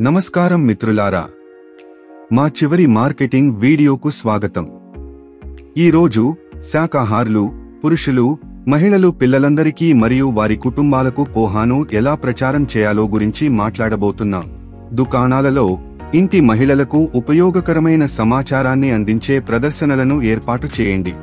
నమస్కారం మిత్రులారా మా చివరి మార్కెటింగ్ వీడియోకు స్వాగతం ఈరోజు శాకాహారులు పురుషులు మహిళలు పిల్లలందరికీ మరియు వారి కుటుంబాలకు పోహాను ఎలా ప్రచారం చేయాలో గురించి మాట్లాడబోతున్నాం దుకాణాలలో ఇంటి మహిళలకు ఉపయోగకరమైన సమాచారాన్ని అందించే ప్రదర్శనలను ఏర్పాటు చేయండి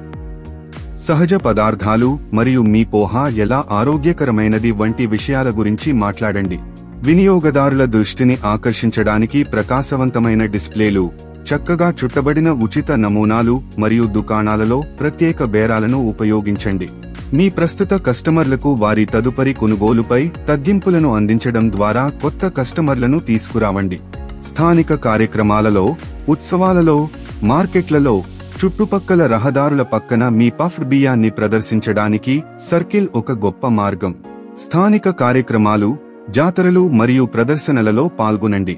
సహజ పదార్థాలు మరియు మీ పోహా ఎలా ఆరోగ్యకరమైనది వంటి విషయాల గురించి మాట్లాడండి వినియోగదారుల దృష్టిని ఆకర్షించడానికి ప్రకాశవంతమైన డిస్ప్లేలు చక్కగా చుట్టబడిన ఉచిత నమూనాలు మరియు దుకాణాలలో ప్రత్యేక బేరాలను ఉపయోగించండి మీ ప్రస్తుత కస్టమర్లకు వారి తదుపరి కొనుగోలుపై తగ్గింపులను అందించడం ద్వారా కొత్త కస్టమర్లను తీసుకురావండి స్థానిక కార్యక్రమాలలో ఉత్సవాలలో మార్కెట్లలో చుట్టుపక్కల రహదారుల పక్కన మీ పఫ్డ్ బియ్యాన్ని ప్రదర్శించడానికి సర్కిల్ ఒక గొప్ప మార్గం స్థానిక కార్యక్రమాలు జాతరలు మరియు ప్రదర్శనలలో పాల్గొనండి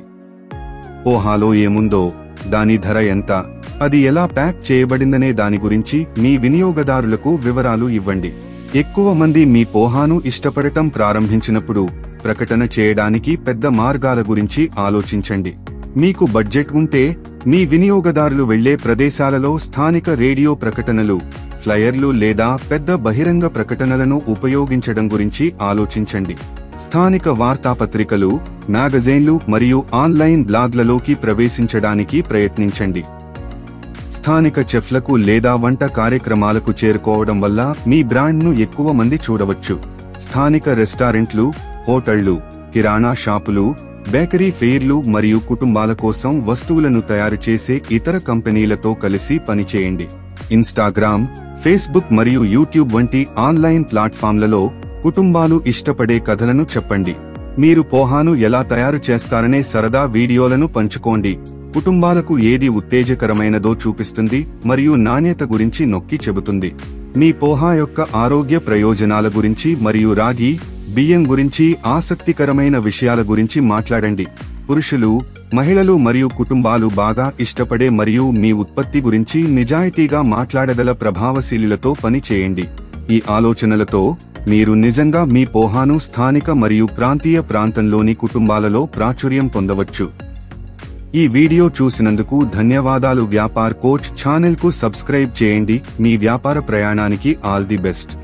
ఓహాలో ఏముందో దాని ధర ఎంత అది ఎలా ప్యాక్ చేయబడిందనే దాని గురించి మీ వినియోగదారులకు వివరాలు ఇవ్వండి ఎక్కువ మంది మీ పోహాను ఇష్టపడటం ప్రారంభించినప్పుడు ప్రకటన చేయడానికి పెద్ద మార్గాల గురించి ఆలోచించండి మీకు బడ్జెట్ ఉంటే మీ వినియోగదారులు వెళ్లే ప్రదేశాలలో స్థానిక రేడియో ప్రకటనలు ఫ్లయర్లు లేదా పెద్ద బహిరంగ ప్రకటనలను ఉపయోగించడం గురించి ఆలోచించండి స్థానిక వార్తాపత్రికలు మ్యాగజైన్లు మరియు ఆన్లైన్ బ్లాగ్లలోకి ప్రవేశించడానికి ప్రయత్నించండి స్థానిక చెఫ్లకు లేదా వంట కార్యక్రమాలకు చేరుకోవడం వల్ల మీ బ్రాండ్ను ఎక్కువ మంది చూడవచ్చు స్థానిక రెస్టారెంట్లు హోటళ్లు కిరాణా షాపులు బేకరీ ఫెయిర్లు మరియు కుటుంబాల కోసం వస్తువులను తయారు చేసే ఇతర కంపెనీలతో కలిసి పనిచేయండి ఇన్స్టాగ్రామ్ ఫేస్బుక్ మరియు యూట్యూబ్ వంటి ఆన్లైన్ ప్లాట్ఫామ్లలో కుటుంబాలు ఇష్టపడే కథలను చెప్పండి మీరు పోహాను ఎలా తయారు చేస్తారనే సరదా వీడియోలను పంచుకోండి కుటుంబాలకు ఏది ఉత్తేజకరమైనదో చూపిస్తుంది మరియు నాణ్యత గురించి నొక్కి చెబుతుంది మీ పోహా యొక్క ఆరోగ్య ప్రయోజనాల గురించి మరియు రాగి బియ్యం గురించి ఆసక్తికరమైన విషయాల గురించి మాట్లాడండి పురుషులు మహిళలు మరియు కుటుంబాలు బాగా ఇష్టపడే మరియు మీ ఉత్పత్తి గురించి నిజాయితీగా మాట్లాడగల ప్రభావశీలులతో పని చేయండి ఈ ఆలోచనలతో మీరు నిజంగా మీ పోహాను స్థానిక మరియు ప్రాంతీయ ప్రాంతంలోని కుటుంబాలలో ప్రాచుర్యం పొందవచ్చు ఈ వీడియో చూసినందుకు ధన్యవాదాలు వ్యాపార్ కోచ్ ఛానల్ కు సబ్స్క్రైబ్ చేయండి మీ వ్యాపార ప్రయాణానికి ఆల్ ది బెస్ట్